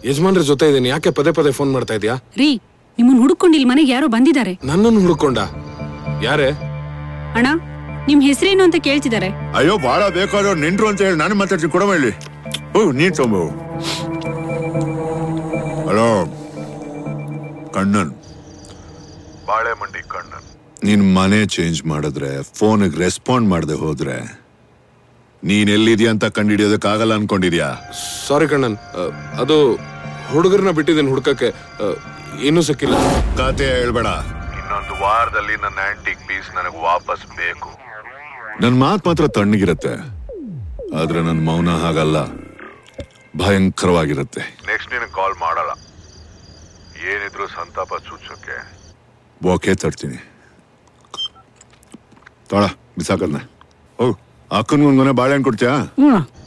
ಯಜಮಾನ್ರ ಜೊತೆ ಇದೀನಿ ಯಾಕೆ ಪದೇ ಪದೇ ಫೋನ್ ಮಾಡ್ತಾ ಇದೀಯಾ ರೀ ನಿಮ್ಮನ್ ಹುಡುಕೊಂಡು ಇಲ್ಲಿ ಮನೆಗೆ ಯಾರೋ ಬಂದಿದ್ದಾರೆ ನನ್ನನ್ನು ಹುಡುಕೊಂಡ ಯಾರೇ ಅಣ್ಣ ನಿಮ್ ಹೆಸರೇನು ಅಂತ ಕೇಳ್ತಿದ್ದಾರೆ ಅಯ್ಯೋ ಬಹಳ ಬೇಕಾದವ್ರು ನಿಂಟ್ರು ಅಂತ ಹೇಳಿ ನಾನು ಮಾತಾಡ್ತೀನಿ ಕೊಡಮ ಇಲ್ಲಿ ಓ ನೀನ್ ತೊಂಬು ಹಲೋ ಕಣ್ಣನ್ ಬಾಳೆ ಮಂಡಿ ಕಣ್ಣನ್ ನಿನ್ ಮನೆ ಚೇಂಜ್ ಮಾಡಿದ್ರೆ ಫೋನಿಗೆ ರೆಸ್ಪಾಂಡ್ ಮಾಡದೆ ಹೋದ್ರೆ ನೀನ್ ಎಲ್ಲಿದ್ಯಾ ಅಂತ ಕಂಡಿಡಿಯೋದಕ್ಕಾಗಲ್ಲ ಅನ್ಕೊಂಡಿದ್ಯಾ ಸಾರಿ ಕಣ್ಣನ್ ಅ, ಅದು ಹುಡುಗರನ್ನ ಬಿಟ್ಟಿದ್ದೀನಿ ಹುಡ್ಕಕ್ಕೆ ಅ, ಇನ್ನೂ ಸಿಕ್ಕಿಲ್ಲ ಕತೆ ಹೇಳ್ಬೇಡ ಇನ್ನೊಂದು ವಾರದಲ್ಲಿ ನನ್ನ ಆಂಟಿಕ್ ಪೀಸ್ ನನಗೆ ವಾಪಸ್ ಬೇಕು ನನ್ ಮಾತ್ ಮಾತ್ರ ತಣ್ಣಗಿರತ್ತೆ ಆದ್ರೆ ನನ್ ಮೌನ ಹಾಗಲ್ಲ ಭಯಂಕರವಾಗಿರತ್ತೆ ನೆಕ್ಸ್ಟ್ ನಿನಗೆ ಕಾಲ್ ಮಾಡಲ್ಲ ಏನಿದ್ರು ಸಂತಾಪ ಸೂಚಕ್ಕೆ ಓಕೆ ತರ್ತೀನಿ ತೊಳ ಬಿಸಾಕದ್ನ ಹೋಗ್ ಅಕ್ಕನ್ಗೊಂದನೆ ಬಾಳೆಹಣ್ಣು ಕೊಡ್ತೀಯಾ ಹ್ಞೂ